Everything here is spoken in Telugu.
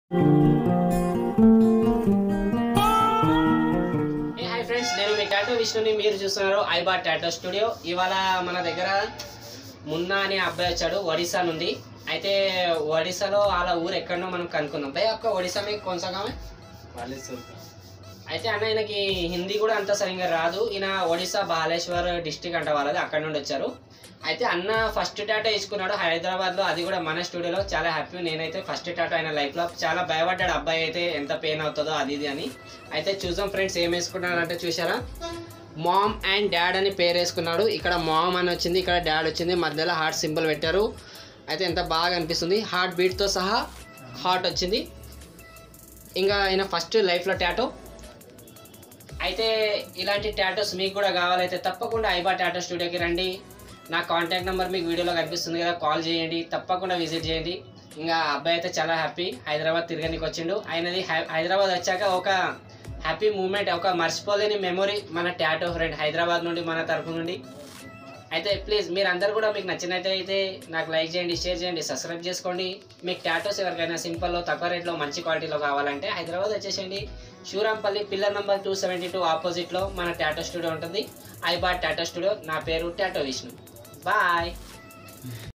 ఏ హాయ్ ఫ్రెండ్స్ నేను మీ టాటో విష్ణుని మీరు చూస్తున్నారు ఐబా టాటో స్టూడియో ఇవాళ మన దగ్గర మున్నా అనే అబ్బాయి వచ్చాడు ఒడిశా నుండి అయితే ఒడిశాలో వాళ్ళ ఊరు ఎక్కడనో మనం కనుక్కుందాం భయ ఒక్క ఒడిశా మీకు కొనసాగామే అయితే అన్న ఈయనకి హిందీ కూడా అంత సరిగ్గా రాదు ఈయన ఒడిశా బాలేశ్వర్ డిస్టిక్ అంట వాళ్ళది అక్కడ నుండి వచ్చారు అయితే అన్న ఫస్ట్ టాటా ఇచ్చుకున్నాడు హైదరాబాద్లో అది కూడా మన స్టూడియోలో చాలా హ్యాపీ నేనైతే ఫస్ట్ టాటా ఆయన లైఫ్లో చాలా భయపడ్డాడు అబ్బాయి అయితే ఎంత పెయిన్ అవుతుందో అది ఇది అని అయితే చూసాం ఫ్రెండ్స్ ఏం వేసుకున్నాడంటే చూసారా మామ్ అండ్ డాడ్ అని పేరు వేసుకున్నాడు ఇక్కడ మామ్ అని వచ్చింది ఇక్కడ డాడ్ వచ్చింది మధ్యలో హార్ట్ సింబల్ పెట్టారు అయితే ఎంత బాగా అనిపిస్తుంది హార్ట్ బీట్తో సహా హార్ట్ వచ్చింది ఇంకా ఆయన ఫస్ట్ లైఫ్లో టాటో అయితే ఇలాంటి టాటోస్ మీకు కూడా కావాలైతే తప్పకుండా ఐబా టాటో స్టూడియోకి రండి నా కాంటాక్ట్ నెంబర్ మీకు వీడియోలో కనిపిస్తుంది కదా కాల్ చేయండి తప్పకుండా విజిట్ చేయండి ఇంకా ఆ అబ్బాయి అయితే చాలా హ్యాపీ హైదరాబాద్ తిరగనికి వచ్చిండు ఆయనది హై- హైదరాబాద్ వచ్చాక ఒక హ్యాపీ మూమెంట్ ఒక మర్చిపోలేని మెమొరీ మన టాటో ఫ్రెండ్ హైదరాబాద్ నుండి మన తరపు నుండి అయితే ప్లీజ్ మీరు అందరు కూడా మీకు నచ్చినట్టయితే నాకు లైక్ చేయండి షేర్ చేయండి సబ్స్క్రైబ్ చేసుకోండి మీకు టాటోస్ ఎవరికైనా సింపుల్లో తక్కువ రేట్లో మంచి క్వాలిటీలో కావాలంటే హైదరాబాద్ వచ్చేసేయండి Shurampalli pillar number two seventy two ఆపోజిట్లో మన టాటో స్టూడియో ఉంటుంది ఐబాట్ టాటో స్టూడియో నా పేరు టాటో విష్ణు బాయ్